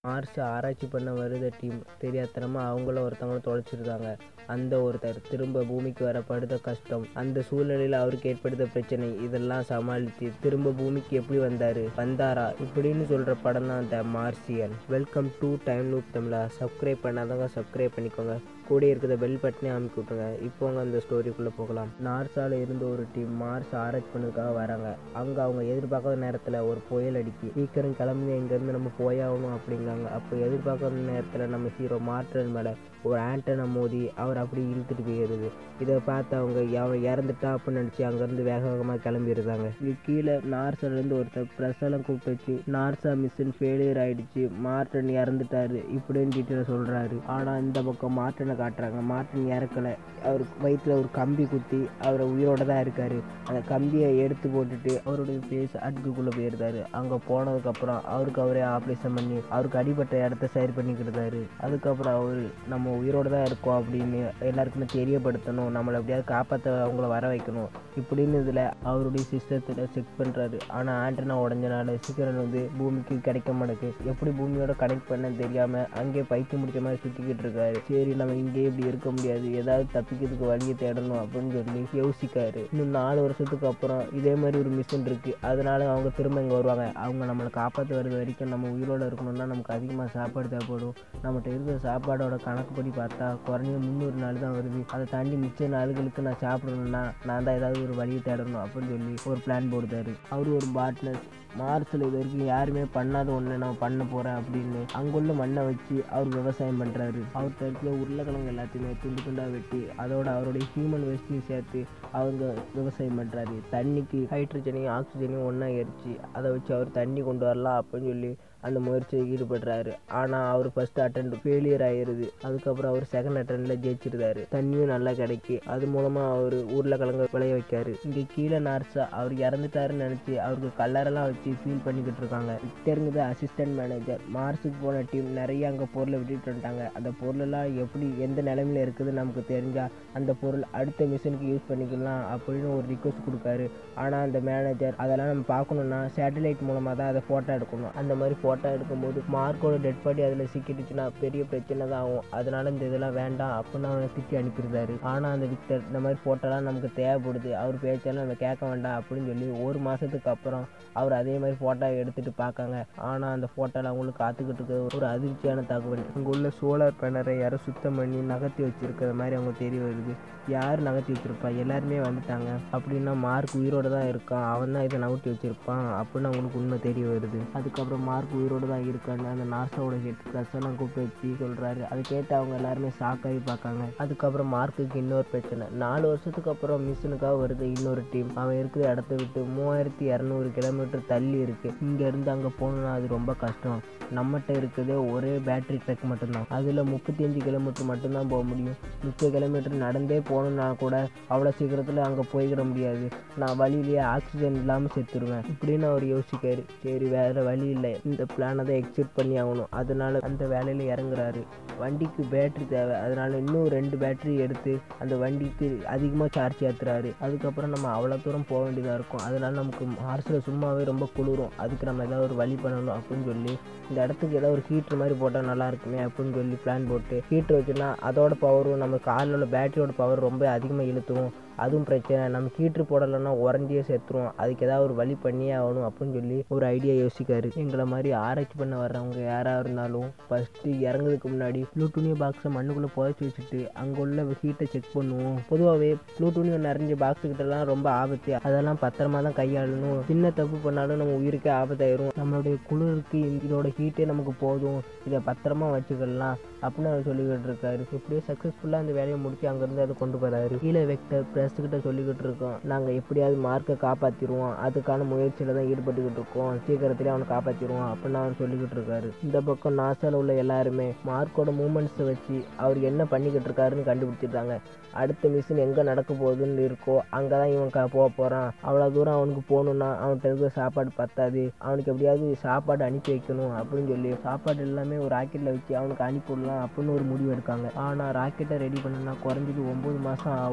Mars ஆராய்ச்சி பண்ண வருத team தெரியாத்தனமாக அவங்கள ஒருத்தவங்கள தொலைச்சிருக்காங்க அந்த ஒருத்தர் திரும்ப பூமிக்கு வர படுத கஷ்டம் அந்த சூழ்நிலையில் அவருக்கு ஏற்படுத்த பிரச்சனை இதெல்லாம் சமாளித்து திரும்ப பூமிக்கு எப்படி வந்தார் வந்தாரா இப்படின்னு சொல்கிற படம் தான் the Martian welcome to time loop தமிழா சப்ஸ்கிரைப் பண்ணாதவங்க சப்ஸ்கிரைப் பண்ணிக்கோங்க கூட இருக்கிற பெல் பட்டனே அமைக்கி விட்டுருங்க இப்போ அவங்க அந்த ஸ்டோரிக்குள்ளே போகலாம் நார்ஸால் இருந்து ஒரு டீம் மார்ஸ் ஆராய்ச்சி பண்ணதுக்காக வராங்க அங்கே அவங்க எதிர்பார்க்காத நேரத்தில் ஒரு புயல் அடிக்கி சீக்கிரம் கிளம்பி இங்கேருந்து நம்ம போயாகணும் அப்படிங்காங்க அப்போ எதிர்பார்க்காத நேரத்தில் நம்ம ஹீரோ மார்டன் மேலே ஒரு ஆண்டனை மோதி அவர் அப்படி இழுத்துட்டு போயிடுது இதை பார்த்து அவங்க அவன் இறந்துட்டா அப்படின்னு நினச்சி அங்கேருந்து வேக வேகமாக கிளம்பிடுறாங்க இது கீழே நார்ஸாலேருந்து ஒருத்தர் ப்ரெஸ்ஸெல்லாம் கூப்பிட்டு வச்சு நார்ஸா மிஷின் ஃபெயிலியர் ஆயிடுச்சு மார்டன் இறந்துட்டாரு இப்படின்னு டீட்டெயில் சொல்கிறாரு ஆனால் இந்த பக்கம் மார்டனை காட்டுறாங்க மார்டன் இறக்கலை அவர் வயிற்றில் ஒரு கம்பி குத்தி அவர் உயிரோட தான் இருக்கார் அந்த கம்பியை எடுத்து போட்டுட்டு அவருடைய ஃபேஸ் அடுக்குக்குள்ளே போயிருந்தாரு அங்கே போனதுக்கப்புறம் அவருக்கு அவரே ஆப்ரேஷன் பண்ணி அவருக்கு அடிபட்ட இடத்த சரி பண்ணிக்கிட்டாரு அதுக்கப்புறம் அவர் நம்ம உயிரோட தான் இருக்கோம் அப்படின்னு எல்லாருக்குமே தெரியப்படுத்தணும் நம்மளை எப்படியாவது காப்பாற்ற அவங்கள வர வைக்கணும் இப்படின்னு இதில் அவருடைய சிஸ்டத்தில் செக் பண்ணுறாரு ஆனால் ஆண்டனா உடஞ்சனால சீக்கிரம் வந்து பூமிக்கு கிடைக்க மாட்டேங்குது எப்படி பூமியோட கனெக்ட் பண்ண தெரியாமல் அங்கேயே பைத்தியம் முடிச்ச மாதிரி சுற்றிக்கிட்டு இருக்காரு சரி நம்ம இங்கேயே இப்படி இருக்க முடியாது ஏதாவது தப்பிக்கிறதுக்கு வழியை தேடணும் அப்படின்னு சொல்லி யோசிக்காரு இன்னும் நாலு வருஷத்துக்கு அப்புறம் இதே மாதிரி ஒரு மிஷின் இருக்குது அதனால அவங்க திரும்ப இங்கே வருவாங்க அவங்க நம்மளை காப்பாற்ற வர்றது வரைக்கும் நம்ம உயிரோடு இருக்கணும்னா நமக்கு அதிகமாக சாப்பாடு தேவைப்படும் நம்மகிட்ட இருக்கிற சாப்பாடோட கணக்குப்படி பார்த்தா குறைஞ்ச முந்நூறு நாள் தான் வருது அதை தாண்டி மிச்ச நாளுகளுக்கு நான் சாப்பிடணும்னா நான் தான் ஏதாவது ஒரு வழியை தேடணும் அப்படின்னு சொல்லி ஒரு பிளான் போடுதாரு அவர் ஒரு பார்ட்னர் மார்ஸில் இது வரைக்கும் யாருமே பண்ணாத ஒன்று நான் பண்ண போகிறேன் அப்படின்னு அங்குள்ள மண்ணை வச்சு அவர் விவசாயம் பண்ணுறாரு அவர் தரத்தில் உருளைக்கிழங்கு எல்லாத்தையுமே துண்டு துண்டாக வெட்டி அதோட அவருடைய ஹியூமன் வேஸ்ட்டையும் சேர்த்து அவங்க விவசாயம் பண்ணுறாரு தண்ணிக்கு ஹைட்ரஜனையும் ஆக்சிஜனையும் ஒன்றா எரிச்சு அதை வச்சு அவர் தண்ணி கொண்டு வரலாம் அப்படின்னு சொல்லி அந்த முயற்சியில் ஈடுபடுறாரு ஆனால் அவர் ஃபர்ஸ்ட் அட்டன் ஃபெயிலியர் ஆயிடுது அதுக்கப்புறம் அவர் செகண்ட் அட்டன்ல ஜெயிச்சிருந்தாரு தண்ணியும் நல்லா கிடைக்கி அது மூலமாக அவர் உருளைக்கிழங்கு விளைய வைக்காரு இங்கே கீழே நார்ஸா அவர் இறந்துட்டாருன்னு நினச்சி அவருக்கு கல்லரெல்லாம் வச்சு ஃபீல் பண்ணிக்கிட்டு இருக்காங்க விக்டருங்கிறது அசிஸ்டன்ட் மேனேஜர் மார்ஸுக்கு போன டீம் நிறைய அங்கே பொருளை விட்டுட்டு வந்துட்டாங்க அந்த பொருளெல்லாம் எப்படி எந்த நிலைமையில இருக்குது நமக்கு தெரிஞ்சால் அந்த பொருள் அடுத்த மிஷினுக்கு யூஸ் பண்ணிக்கலாம் அப்படின்னு ஒரு ரிக்வஸ்ட் கொடுக்காரு ஆனால் அந்த மேனேஜர் அதெல்லாம் நம்ம பார்க்கணுன்னா சேட்டலைட் மூலமாக தான் அதை ஃபோட்டோ எடுக்கணும் அந்த மாதிரி ஃபோட்டோ எடுக்கும்போது மார்க்கோட டெட் பாடி அதில் சிக்கிடுச்சுன்னா பெரிய பிரச்சனை தான் ஆகும் அதனால இந்த இதெல்லாம் வேண்டாம் அப்படின்னு அவனை திட்டி அனுப்பியிருந்தாரு ஆனால் அந்த விக்டர் இந்த மாதிரி ஃபோட்டோலாம் நமக்கு தேவைப்படுது அவர் பேச்செல்லாம் நம்ம கேட்க வேண்டாம் அப்படின்னு சொல்லி ஒரு மாதத்துக்கு அப்புறம் அவர் அதே மாதிரி ஃபோட்டோ எடுத்துகிட்டு பார்க்காங்க ஆனால் அந்த ஃபோட்டோவில் அவங்களுக்கு காத்துக்கிட்டு இருக்கிற ஒரு அதிர்ச்சியான தகவல் இங்கே உள்ள சோலார் பேனரை யாரோ சுத்தம் பண்ணி நகர்த்தி வச்சிருக்கிற மாதிரி அவங்க தெரிய வருது யார் நகர்த்தி வச்சிருப்பா எல்லாருமே வந்துட்டாங்க அப்படின்னா மார்க் உயிரோட தான் இருக்கான் அவன் தான் இதை நகர்த்தி வச்சிருப்பான் அப்படின்னு அவங்களுக்கு உண்மை தெரிய வருது அதுக்கப்புறம் மார்க் உயிரோட தான் இருக்கான்னு அந்த நாசாவோட ஹெட் ப்ளஸ்ஸெல்லாம் கூப்பிட்டு வச்சு சொல்கிறாரு அதை கேட்டு அவங்க எல்லாருமே ஷாக்காகி பார்க்காங்க அதுக்கப்புறம் மார்க்குக்கு இன்னொரு பிரச்சனை நாலு வருஷத்துக்கு அப்புறம் மிஷினுக்காக வருது இன்னொரு டீம் அவன் இருக்கிற இடத்த விட்டு மூவாயிரத்தி இரநூறு கிலோமீட்டர் தள்ளி இருக்குது இங்கேருந்து அங்கே போகணுன்னா அது ரொம்ப கஷ்டம் நம்மகிட்ட இருக்கிறதே ஒரே பேட்டரி ட்ரக் மட்டும்தான் அதில் முப்பத்தி அஞ்சு கிலோமீட்டர் மட்டும்தான் போக முடியும் முப்பது கிலோமீட்டர் நடந்தே போகணுன்னா கூட அவ்வளோ சீக்கிரத்தில் அங்கே போய்க்கிட முடியாது நான் வழியிலேயே ஆக்சிஜன் இல்லாமல் செத்துருவேன் இப்படின்னு அவர் யோசிக்காரு சரி வேறு வழி இல்லை இந்த பிளானை தான் எக்ஸிட் பண்ணி ஆகணும் அதனால அந்த வேலையில் இறங்குறாரு வண்டிக்கு பேட்டரி தேவை அதனால இன்னும் ரெண்டு பேட்டரி எடுத்து அந்த வண்டிக்கு அதிகமாக சார்ஜ் ஏற்றுறாரு அதுக்கப்புறம் நம்ம அவ்வளோ தூரம் போக வேண்டியதாக இருக்கும் அதனால நமக்கு மார்ஸில் சும்மாவே ரொம்ப குளிரும் அதுக்கு நம்ம ஏதாவது ஒரு வழி பண்ணணும் அப்படின்னு சொல்லி இந்த இடத்துக்கு ஏதாவது ஒரு ஹீட்ரு மாதிரி போட்டால் நல்லா இருக்குமே அப்படின்னு சொல்லி பிளான் போட்டு ஹீட்ரு வச்சுன்னா அதோட பவரும் நம்ம காரில் உள்ள பேட்டரியோட பவர் ரொம்ப அதிகமாக இழுத்துரும் அதுவும் பிரச்சனை நம்ம ஹீட்ரு போடலைன்னா உறைஞ்சியே செத்துரும் அதுக்கு ஏதாவது ஒரு வழி பண்ணியே ஆகணும் அப்படின்னு சொல்லி ஒரு ஐடியா யோசிக்காரு எங்களை மாதிரி ஆராய்ச்சி பண்ண வர்றவங்க யாராக இருந்தாலும் ஃபஸ்ட்டு இறங்குறதுக்கு முன்னாடி ப்ளூட்டூனிய பாக்ஸை மண்ணுக்குள்ளே புதைச்சி வச்சுட்டு அங்கே உள்ள ஹீட்டை செக் பண்ணுவோம் பொதுவாகவே ப்ளூட்டூனியம் நிறைஞ்ச பாக்ஸுக்கிட்டலாம் ரொம்ப ஆபத்து அதெல்லாம் பத்திரமா தான் கையாளணும் சின்ன தப்பு பண்ணாலும் நம்ம உயிருக்கே ஆபத்தாயிரும் நம்மளுடைய குளிருக்கு இதோட ஹீட்டே நமக்கு போதும் இதை பத்திரமா வச்சுக்கலாம் அப்படின்னு அவர் சொல்லிக்கிட்டு இருக்காரு இப்படியே சக்ஸஸ்ஃபுல்லாக அந்த வேலையை முடிச்சு அங்கேருந்து அதை கொண்டு போகிறாரு கீழே வெக்டர் ப்ரெஸ்கிட்ட சொல்லிக்கிட்டு இருக்கோம் நாங்கள் எப்படியாவது மார்க்கை காப்பாற்றிடுவோம் அதுக்கான முயற்சியில் தான் ஈடுபட்டுக்கிட்டு இருக்கோம் சீக்கிரத்திலே அவனை காப்பாற்றிடுவோம் அப்படின்னு அவர் சொல்லிக்கிட்டு இருக்காரு இந்த பக்கம் நாசாவில் உள்ள எல்லாருமே மார்க்கோட மூமெண்ட்ஸை வச்சு அவர் என்ன பண்ணிக்கிட்டு இருக்காருன்னு கண்டுபிடிச்சிட்டாங்க அடுத்த மிஷின் எங்கே நடக்க போகுதுன்னு இருக்கோ அங்கே தான் இவன் க போக போகிறான் அவ்வளோ தூரம் அவனுக்கு போகணுன்னா அவன்கிட்ட இருக்கிற சாப்பாடு பத்தாது அவனுக்கு எப்படியாவது சாப்பாடு அனுப்பி வைக்கணும் அப்படின்னு சொல்லி சாப்பாடு எல்லாமே ஒரு ராக்கெட்டில் வச்சு அவனுக்கு அனுப்பி விடலாம் அப்படின்னு ஒரு முடிவு எடுக்காங்க ஆனால் ராக்கெட்டை ரெடி பண்ணனா குறைஞ்சது ஒம்பது மாதம் ஆகும்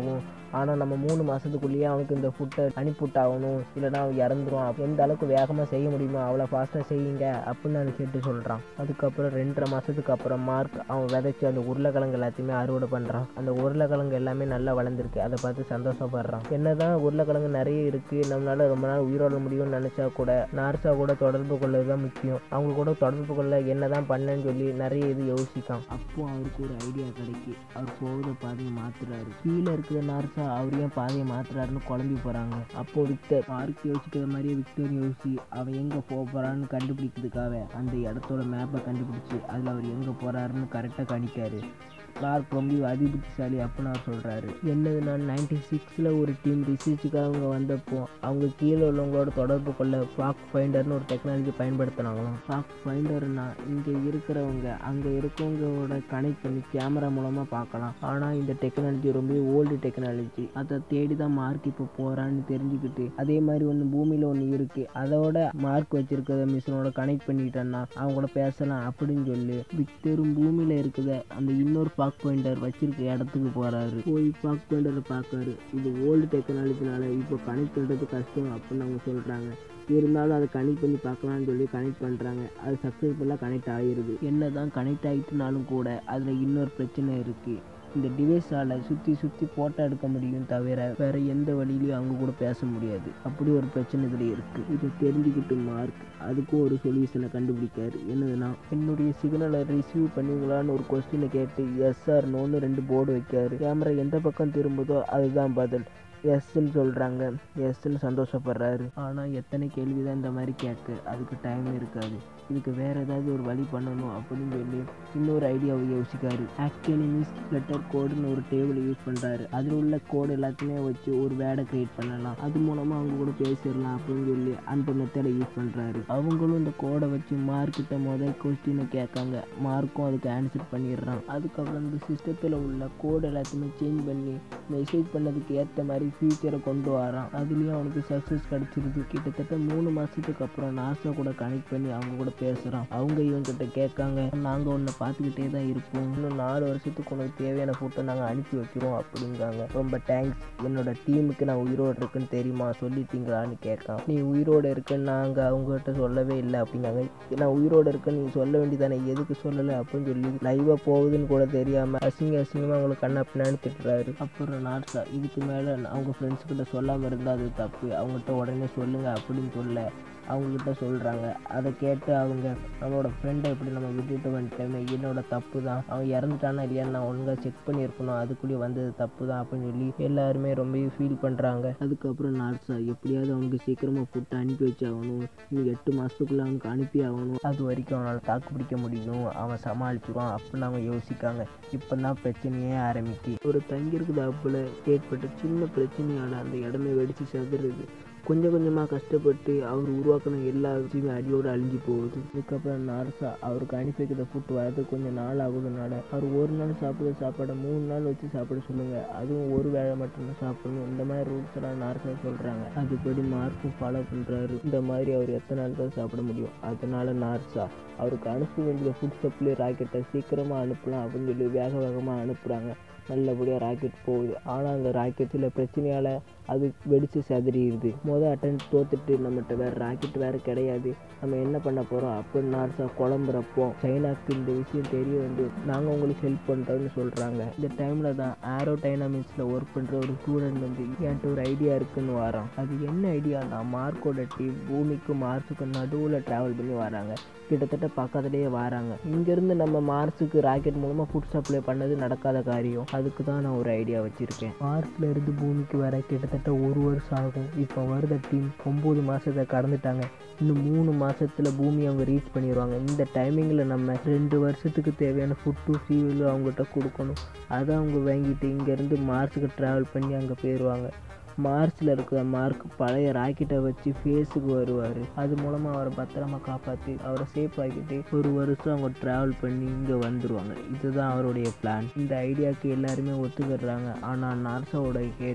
ஆனால் நம்ம மூணு மாதத்துக்குள்ளேயே அவனுக்கு இந்த ஃபுட்டை அனுப்பிவிட்டாகணும் இல்லைனா அவன் இறந்துருவான் எந்த அளவுக்கு வேகமாக செய்ய முடியுமோ அவ்வளோ ஃபாஸ்ட்டாக செய்யுங்க அப்படின்னு நான் கேட்டு சொல்கிறான் அதுக்கப்புறம் ரெண்டரை மாதத்துக்கு அப்புறம் மார்க் அவன் விதைச்சி அந்த உருளைக்கிழங்கு எல்லாத்தையுமே அறுவடை பண்ணுறான் அந்த உருளைக்கிழங்கு எல்லாமே நல்லா வளர்ந்துருக்கு அதை பார்த்து சந்தோஷப்படுறான் என்னதான் உருளைக்கிழங்கு நிறைய இருக்குது நம்மளால ரொம்ப நாள் உயிரோட முடியும்னு நினச்சா கூட நார்சா கூட தொடர்பு கொள்ளது தான் முக்கியம் அவங்க கூட தொடர்பு கொள்ள என்ன தான் பண்ணேன்னு சொல்லி நிறைய இது யோசிக்கான் அப்போ அவருக்கு ஒரு ஐடியா கிடைக்கி அவர் போகிற பாதையை மாத்துறாரு கீழே இருக்கிற நார்சா அவர் ஏன் பாதையை மாத்துறாருன்னு குழம்பி போகிறாங்க அப்போ விக்டர் மார்க் யோசிக்கிற மாதிரியே விக்டர் யோசிச்சு அவன் எங்கே போக போகிறான்னு கண்டுபிடிக்கிறதுக்காக அந்த இடத்தோட மேப்பை கண்டுபிடிச்சி அதில் அவர் எங்கே போகிறாருன்னு கரெக்டாக கணிக்காரு மார்க் ரொம்ப அதிபுத்திசாலி அப்படின்னு அவர் சொல்கிறாரு என்னது நான் நைன்டி சிக்ஸில் ஒரு டீம் ரிசர்ச்சுக்காக அவங்க வந்தப்போ அவங்க கீழே உள்ளவங்களோட தொடர்பு கொள்ள ஃபாக் ஃபைண்டர்னு ஒரு டெக்னாலஜி பயன்படுத்தினாங்களாம் ஃபாக் ஃபைண்டர்னா இங்கே இருக்கிறவங்க அங்கே இருக்கவங்களோட கனெக்ட் பண்ணி கேமரா மூலமாக பார்க்கலாம் ஆனால் இந்த டெக்னாலஜி ரொம்ப ஓல்டு டெக்னாலஜி அதை தேடி தான் மார்க் இப்போ போகிறான்னு தெரிஞ்சுக்கிட்டு அதே மாதிரி ஒன்று பூமியில் ஒன்று இருக்குது அதோட மார்க் வச்சிருக்கிறத மிஷினோட கனெக்ட் பண்ணிக்கிட்டேன்னா அவங்க கூட பேசலாம் அப்படின்னு சொல்லி விக்டரும் பூமியில் இருக்கிற அந்த இன்னொரு பாக் பாயிண்டர் வச்சிருக்க இடத்துக்கு போகிறாரு போய் பாக் பாயிண்டரை பார்க்காரு இது ஓல்டு டெக்னாலஜினால இப்போ கனெக்ட் பண்ணுறது கஷ்டம் அப்படின்னு அவங்க சொல்கிறாங்க இருந்தாலும் அதை கனெக்ட் பண்ணி பார்க்கலாம்னு சொல்லி கனெக்ட் பண்ணுறாங்க அது சக்ஸஸ்ஃபுல்லாக கனெக்ட் ஆகிருது என்ன தான் கனெக்ட் ஆகிட்டுனாலும் கூட அதில் இன்னொரு பிரச்சனை இருக்குது இந்த டிவைஸால் சுற்றி சுற்றி ஃபோட்டோ எடுக்க முடியும் தவிர வேறு எந்த வழியிலையும் அவங்க கூட பேச முடியாது அப்படி ஒரு பிரச்சனை இதில் இருக்குது இதை தெரிஞ்சுக்கிட்டு மார்க் அதுக்கும் ஒரு சொல்யூஷனை கண்டுபிடிக்காரு என்னதுன்னா என்னுடைய சிக்னலை ரிசீவ் பண்ணுவீங்களான்னு ஒரு கொஸ்டினை கேட்டு எஸ் ஆர் நோன்னு ரெண்டு போர்டு வைக்காரு கேமரா எந்த பக்கம் திரும்புதோ அதுதான் பதில் எஸ்ன்னு சொல்கிறாங்க எஸ்ன்னு சந்தோஷப்படுறாரு ஆனால் எத்தனை கேள்வி தான் இந்த மாதிரி கேட்க அதுக்கு டைம் இருக்காது இதுக்கு வேறு ஏதாவது ஒரு வழி பண்ணணும் அப்படின்னு சொல்லி இன்னொரு ஐடியாவை யோசிக்காரு ஆக்டனிமிஸ் லெட்டர் கோடுன்னு ஒரு டேபிள் யூஸ் பண்ணுறாரு அதில் உள்ள கோடு எல்லாத்தையுமே வச்சு ஒரு வேடை க்ரியேட் பண்ணலாம் அது மூலமாக அவங்க கூட பேசிடலாம் அப்படின்னு சொல்லி அந்த மெத்தடை யூஸ் பண்ணுறாரு அவங்களும் இந்த கோடை வச்சு மார்க்கிட்ட முதல் கொஸ்டினை கேட்காங்க மார்க்கும் அதுக்கு ஆன்சர் பண்ணிடுறான் அதுக்கப்புறம் இந்த சிஸ்டத்தில் உள்ள கோடு எல்லாத்தையுமே சேஞ்ச் பண்ணி மெசேஜ் பண்ணதுக்கு ஏற்ற மாதிரி ஃபியூச்சரை கொண்டு வரான் அதுலேயும் அவனுக்கு சக்ஸஸ் கிடச்சிருது கிட்டத்தட்ட மூணு மாதத்துக்கு அப்புறம் நாசா கூட கனெக்ட் பண்ணி அவங்க கூட பேசுகிறான் அவங்க இவங்கிட்ட கேட்காங்க நாங்கள் உன்னை பார்த்துக்கிட்டே தான் இருப்போம் இன்னும் நாலு வருஷத்துக்கு உனக்கு தேவையான ஃபோட்டோ நாங்கள் அனுப்பி வைக்கிறோம் அப்படிங்காங்க ரொம்ப தேங்க்ஸ் என்னோட டீமுக்கு நான் உயிரோடு இருக்குன்னு தெரியுமா சொல்லிட்டீங்களான்னு கேட்கான் நீ உயிரோடு இருக்குன்னு நாங்கள் அவங்ககிட்ட சொல்லவே இல்லை அப்படிங்காங்க நான் உயிரோடு இருக்குன்னு நீ சொல்ல வேண்டியதானே எதுக்கு சொல்லலை அப்படின்னு சொல்லி லைவாக போகுதுன்னு கூட தெரியாமல் அசிங்க அசிங்கமாக அவங்களுக்கு கண்ணா பின்னான்னு திட்டுறாரு அப்புறம் நாட்ஸா இதுக்கு மேலே அவங்க ஃப்ரெண்ட்ஸுக்கிட்ட சொல்லாமல் இருந்தால் அது தப்பு அவங்ககிட்ட உடனே சொல்லுங்கள் அப்படின்னு சொல்ல அவங்கக்கிட்ட சொல்கிறாங்க அதை கேட்டு அவங்க நம்மளோட ஃப்ரெண்டை எப்படி நம்ம விட்டுட்டு வந்துட்டோமே என்னோட தப்பு தான் அவன் இறந்துட்டானா இல்லையான்னு நான் ஒழுங்காக செக் பண்ணியிருக்கணும் அதுக்குள்ளேயே வந்தது தப்பு தான் அப்படின்னு சொல்லி எல்லாருமே ரொம்ப ஃபீல் பண்ணுறாங்க அதுக்கப்புறம் நார்ஸா எப்படியாவது அவனுக்கு சீக்கிரமாக ஃபுட்டை அனுப்பி வச்சாகணும் இன்னும் எட்டு மாதத்துக்குள்ளே அவனுக்கு அனுப்பி ஆகணும் அது வரைக்கும் அவனால் தாக்கு பிடிக்க முடியும் அவன் சமாளிச்சுருவான் அப்படின்னு அவங்க யோசிக்காங்க இப்போ தான் பிரச்சனையே ஆரம்பிக்கு ஒரு தங்கியிருக்குது அப்பில் ஏற்பட்ட சின்ன பிரச்சனையால் அந்த இடமே வெடித்து செதுருது கொஞ்சம் கொஞ்சமாக கஷ்டப்பட்டு அவர் உருவாக்கின எல்லா விஷயமே அடியோடு அழிஞ்சு போகுது அதுக்கப்புறம் நார்ஸா அவருக்கு அனுப்பி வைக்கிற ஃபுட் வரதுக்கு கொஞ்சம் நாள் ஆகுதுனால அவர் ஒரு நாள் சாப்பிட்ற சாப்பாடை மூணு நாள் வச்சு சாப்பிட சொல்லுங்கள் அதுவும் ஒரு வேளை மட்டும்தான் சாப்பிடணும் இந்த மாதிரி ரூல்ஸ் எல்லாம் நார்ஸா சொல்கிறாங்க அதுபடி மார்க்கும் ஃபாலோ பண்ணுறாரு இந்த மாதிரி அவர் எத்தனை நாள் தான் சாப்பிட முடியும் அதனால நார்ஸா அவருக்கு அனுப்ப வேண்டிய ஃபுட் சப்ளை ராக்கெட்டை சீக்கிரமாக அனுப்பலாம் அப்படின்னு சொல்லி வேக வேகமாக அனுப்புகிறாங்க நல்லபடியாக ராக்கெட் போகுது ஆனால் அந்த ராக்கெட் சில பிரச்சனையால் அது வெடித்து செதறிடுது மொதல் அட்டன் தோத்துட்டு நம்மகிட்ட வேறு ராக்கெட் வேறு கிடையாது நம்ம என்ன பண்ண போகிறோம் அப்படின்னு நார்ஸா குழம்புறப்போ சைனாக்கு இந்த விஷயம் தெரிய வந்து நாங்கள் உங்களுக்கு ஹெல்ப் பண்ணுறோன்னு சொல்கிறாங்க இந்த டைமில் தான் ஏரோ டைனாமிக்ஸில் ஒர்க் பண்ணுற ஒரு ஸ்டூடெண்ட் வந்து என்கிட்ட ஒரு ஐடியா இருக்குன்னு வரான் அது என்ன ஐடியானா மார்க்கோட டீம் பூமிக்கும் மார்ஸுக்கும் நடுவில் ட்ராவல் பண்ணி வராங்க கிட்டத்தட்ட பக்கத்துலேயே வராங்க இங்கேருந்து நம்ம மார்ஸுக்கு ராக்கெட் மூலமாக ஃபுட் சப்ளை பண்ணது நடக்காத காரியம் அதுக்கு தான் நான் ஒரு ஐடியா வச்சுருக்கேன் மார்ஸில் இருந்து பூமிக்கு வர கிட்டத்தட்ட ஒரு வருஷம் ஆகும் இப்போ வருத டீம் ஒம்பது மாதத்தை கடந்துட்டாங்க இன்னும் மூணு மாதத்தில் பூமி அவங்க ரீச் பண்ணிடுவாங்க இந்த டைமிங்கில் நம்ம ரெண்டு வருஷத்துக்கு தேவையான ஃபுட்டு ஃபியூலும் அவங்ககிட்ட கொடுக்கணும் அதை அவங்க வாங்கிட்டு இங்கேருந்து மார்ஸுக்கு ட்ராவல் பண்ணி அங்கே போயிடுவாங்க மார்ச்சில் இருக்கிற மார்க் பழைய ராக்கெட்டை வச்சு ஃபேஸுக்கு வருவார் அது மூலமாக அவரை பத்திரமா காப்பாற்றி அவரை சேஃப் ஆக்கிட்டு ஒரு வருஷம் அவங்க ட்ராவல் பண்ணி இங்கே வந்துடுவாங்க இதுதான் அவருடைய பிளான் இந்த ஐடியாவுக்கு எல்லாருமே ஒத்துக்கிடுறாங்க ஆனால் நார்சாவோட கேட்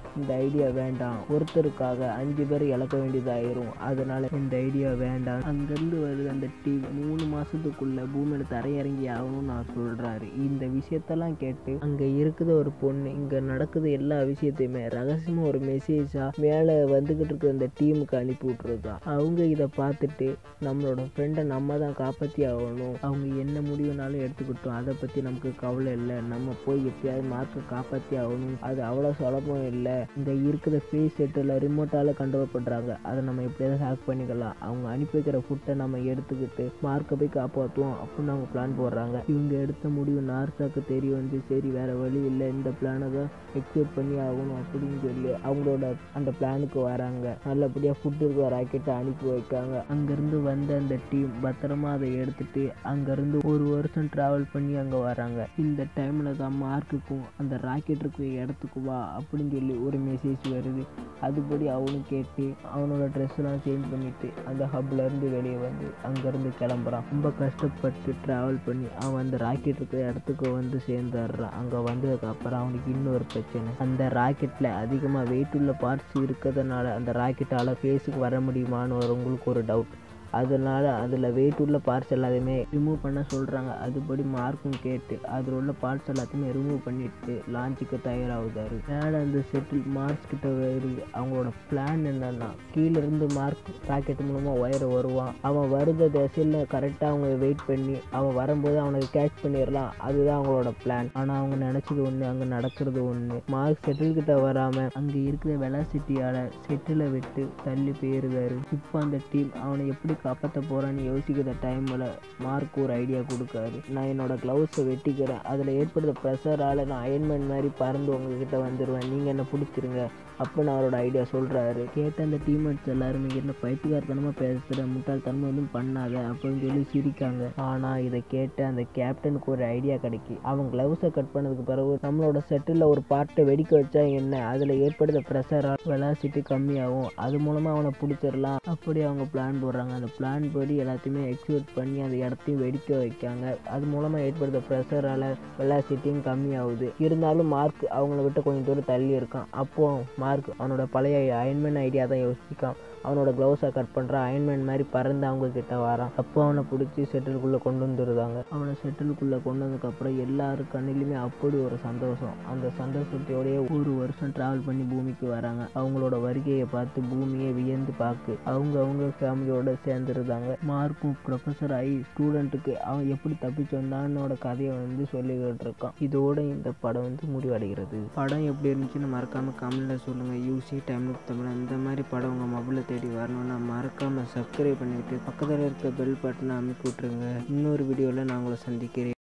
இந்த ஐடியா வேண்டாம் ஒருத்தருக்காக அஞ்சு பேர் இழக்க வேண்டியதாயிரும் அதனால இந்த ஐடியா வேண்டாம் அங்கேருந்து வருது அந்த டீம் மூணு மாசத்துக்குள்ள பூமியில தரையிறங்கி ஆகணும்னு நான் சொல்றாரு இந்த விஷயத்தெல்லாம் கேட்டு அங்க இருக்குது ஒரு பொண்ணு இங்க நடக்குது எல்லா விஷயத்தையுமே ரகசியமா ஒரு மெசேஜா மேலே வந்துகிட்டு இருக்க அந்த டீமுக்கு அனுப்பி விட்டுருக்கா அவங்க இதை பார்த்துட்டு நம்மளோட ஃப்ரெண்டை நம்ம தான் காப்பாற்றி ஆகணும் அவங்க என்ன முடிவுனாலும் எடுத்துக்கிட்டோம் அதை பற்றி நமக்கு கவலை இல்லை நம்ம போய் எப்படியாவது மார்க்கை காப்பாற்றி ஆகணும் அது அவ்வளோ சுலபம் இல்லை இந்த இருக்கிற ஃபேஸ் செட்டில் ரிமோட்டால் கண்ட்ரோல் பண்ணுறாங்க அதை நம்ம எப்படியாவது ஹேக் பண்ணிக்கலாம் அவங்க அனுப்பி வைக்கிற ஃபுட்டை நம்ம எடுத்துக்கிட்டு மார்க்கை போய் காப்பாற்றுவோம் அப்படின்னு அவங்க பிளான் போடுறாங்க இவங்க எடுத்த முடிவு நார்சாக்கு தெரிய வந்து சரி வேற வழி இல்லை இந்த பிளானை தான் எக்ஸிக்யூட் பண்ணி ஆகணும் அப்படின்னு சொல்லி அவங்களோட அந்த பிளானுக்கு வராங்க நல்லபடியாக ஃபுட்டு இருக்கிற ராக்கெட்டை அனுப்பி வைக்காங்க அங்கேருந்து வந்த அந்த டீம் பத்திரமா அதை எடுத்துட்டு அங்கேருந்து ஒரு வருஷம் ட்ராவல் பண்ணி அங்கே வராங்க இந்த டைமில் தான் மார்க்குக்கும் அந்த ராக்கெட் இருக்கிற இடத்துக்கு வா அப்படின்னு சொல்லி ஒரு மெசேஜ் வருது அதுபடி அவனும் கேட்டு அவனோட ட்ரெஸ்லாம் சேஞ்ச் பண்ணிட்டு அந்த ஹப்ல இருந்து வெளியே வந்து அங்கேருந்து கிளம்புறான் ரொம்ப கஷ்டப்பட்டு ட்ராவல் பண்ணி அவன் அந்த ராக்கெட் இருக்கிற இடத்துக்கு வந்து சேர்ந்துடுறான் அங்கே வந்ததுக்கு அப்புறம் அவனுக்கு இன்னொரு பிரச்சனை அந்த ராக்கெட்டில் அதிகமாக வெயிட் உள்ள பார்ட்ஸ் இருக்கிறதுனால அந்த ராக்கெட்டால் ஃபேஸுக்கு வர முடியுமான்னு வரவங்களுக்கு ஒரு டவுட் அதனால அதில் வெயிட் உள்ள பார்ட்ஸ் எல்லாத்தையுமே ரிமூவ் பண்ண சொல்கிறாங்க அதுபடி மார்க்கும் கேட்டு அதில் உள்ள பார்ட்ஸ் எல்லாத்தையுமே ரிமூவ் பண்ணிட்டு லான்ச்சுக்கு தயாராகுதாரு மேலே அந்த செட்டில் மார்க்ஸ் கிட்ட வருது அவங்களோட பிளான் என்னன்னா கீழே இருந்து மார்க் ராக்கெட் மூலமாக ஒயர் வருவான் அவன் வருத திசையில் கரெக்டாக அவங்க வெயிட் பண்ணி அவன் வரும்போது அவனுக்கு கேட்ச் பண்ணிடலாம் அதுதான் அவங்களோட பிளான் ஆனால் அவங்க நினச்சது ஒன்று அங்கே நடக்கிறது ஒன்று மார்க் செட்டில் கிட்ட வராமல் அங்கே இருக்கிற வெலாசிட்டியால் செட்டிலை விட்டு தள்ளி போயிருந்தாரு இப்போ அந்த டீம் அவனை எப்படி காப்பாற்ற போகிறான்னு யோசிக்கிற டைமில் மார்க் ஒரு ஐடியா கொடுக்காரு நான் என்னோட க்ளவுஸை வெட்டிக்கிறேன் அதில் ஏற்படுற ப்ரெஷரால் நான் அயன்மேன் மாதிரி பறந்து உங்ககிட்ட வந்துடுவேன் நீங்கள் என்ன பிடிச்சிருங்க அப்படின்னு அவரோட ஐடியா சொல்கிறாரு கேட்ட அந்த டீம்மேட்ஸ் எல்லாருமே என்ன பைத்தியக்காரத்தனமாக பேசுகிற முட்டாள்தனமாக எதுவும் பண்ணாத அப்படின்னு சொல்லி சிரிக்காங்க ஆனால் இதை கேட்ட அந்த கேப்டனுக்கு ஒரு ஐடியா கிடைக்கி அவன் க்ளவுஸை கட் பண்ணதுக்கு பிறகு நம்மளோட செட்டில் ஒரு பார்ட்டை வெடிக்க வச்சா என்ன அதில் ஏற்படுற ப்ரெஷரால் வெலாசிட்டி கம்மியாகும் அது மூலமாக அவனை பிடிச்சிடலாம் அப்படி அவங்க பிளான் போடுறாங்க அந்த பிளான் படி எல்லாத்தையுமே எக்ஸிக்யூட் பண்ணி அந்த இடத்தையும் வெடிக்க வைக்காங்க அது மூலமாக ஏற்படுற ப்ரெஷரால் வெலாசிட்டியும் கம்மியாகுது இருந்தாலும் மார்க் அவங்கள விட்டு கொஞ்சம் தூரம் தள்ளி இருக்கான் அப்போ மார்க் அவனோட பழைய அயன்மேன் ஐடியா தான் யோசிக்கான் அவனோட க்ளவுஸை கட் பண்ணுறான் அயன்மேன் மாதிரி பறந்து அவங்க கிட்ட வரான் அப்போ அவனை பிடிச்சி செட்டிலுக்குள்ளே கொண்டு வந்துருந்தாங்க அவனை செட்டிலுக்குள்ளே கொண்டு வந்ததுக்கப்புறம் எல்லாரு கண்ணிலுமே அப்படி ஒரு சந்தோஷம் அந்த சந்தோஷத்தோடய ஒரு வருஷம் ட்ராவல் பண்ணி பூமிக்கு வராங்க அவங்களோட வருகையை பார்த்து பூமியை வியந்து பார்க்கு அவங்க அவங்க ஃபேமிலியோட சேர்ந்துருந்தாங்க மார்க்கும் ப்ரொஃபஸர் ஆகி ஸ்டூடெண்ட்டுக்கு அவன் எப்படி தப்பிச்சு வந்தான்னோட கதையை வந்து சொல்லிக்கிட்டு இருக்கான் இதோட இந்த படம் வந்து முடிவடைகிறது படம் எப்படி இருந்துச்சுன்னு மறக்காம கமெண்ட்ல சொல்லுங்க யூசி டைம் தமிழ் இந்த மாதிரி படம் உங்க மொபைலில் தேடி வரணும்னா மறக்காம சப்ஸ்கிரைப் பண்ணிட்டு பக்கத்தில் இருக்க பெல் பட்டனை அமைக்கி விட்ருங்க இன்னொரு வீடியோவில் நான் உங்களை சந்திக்கிறேன்